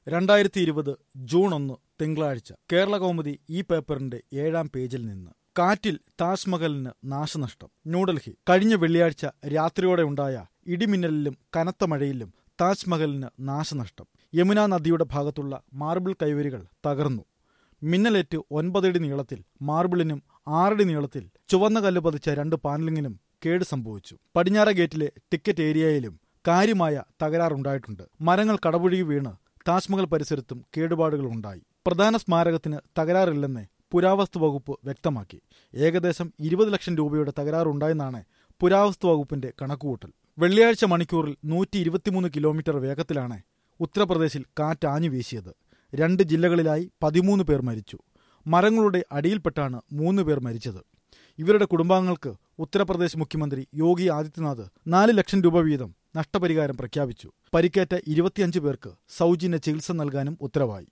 രണ്ടായിരത്തി ഇരുപത് ജൂൺ ഒന്ന് തിങ്കളാഴ്ച കേരള കൗമുദി ഈ പേപ്പറിന്റെ ഏഴാം പേജിൽ നിന്ന് കാറ്റിൽ താജ്മഹലിന് നാശനഷ്ടം ന്യൂഡൽഹി കഴിഞ്ഞ വെള്ളിയാഴ്ച രാത്രിയോടെ ഉണ്ടായ ഇടിമിന്നലിലും കനത്ത മഴയിലും താജ്മഹലിന് നാശനഷ്ടം യമുന നദിയുടെ ഭാഗത്തുള്ള മാർബിൾ കൈവരികൾ തകർന്നു മിന്നലേറ്റ് ഒൻപതടി നീളത്തിൽ മാർബിളിനും ആറടി നീളത്തിൽ ചുവന്ന കല്ല് പതിച്ച രണ്ട് പാനലിങ്ങിനും കേട് സംഭവിച്ചു പടിഞ്ഞാറ ഗേറ്റിലെ ടിക്കറ്റ് ഏരിയയിലും കാര്യമായ തകരാറുണ്ടായിട്ടുണ്ട് മരങ്ങൾ കടപുഴകി വീണ് താജ്മഹൽ പരിസരത്തും കേടുപാടുകൾ ഉണ്ടായി പ്രധാന സ്മാരകത്തിന് തകരാറില്ലെന്ന് പുരാവസ്തു വകുപ്പ് വ്യക്തമാക്കി ഏകദേശം ഇരുപത് ലക്ഷം രൂപയുടെ തകരാറുണ്ടായെന്നാണ് പുരാവസ്തു വകുപ്പിന്റെ കണക്കുകൂട്ടൽ വെള്ളിയാഴ്ച മണിക്കൂറിൽ നൂറ്റി ഇരുപത്തിമൂന്ന് കിലോമീറ്റർ വേഗത്തിലാണ് ഉത്തർപ്രദേശിൽ കാറ്റ് ആഞ്ഞു വീശിയത് രണ്ട് ജില്ലകളിലായി പതിമൂന്ന് പേർ മരിച്ചു മരങ്ങളുടെ അടിയിൽപ്പെട്ടാണ് മൂന്ന് പേർ മരിച്ചത് ഇവരുടെ കുടുംബാംഗങ്ങൾക്ക് ഉത്തർപ്രദേശ് മുഖ്യമന്ത്രി യോഗി ആദിത്യനാഥ് നാല് ലക്ഷം രൂപ വീതം നഷ്ടപരിഹാരം പ്രഖ്യാപിച്ചു പരിക്കേറ്റ ഇരുപത്തിയഞ്ച് പേർക്ക് സൗജന്യ ചികിത്സ നൽകാനും ഉത്തരവായി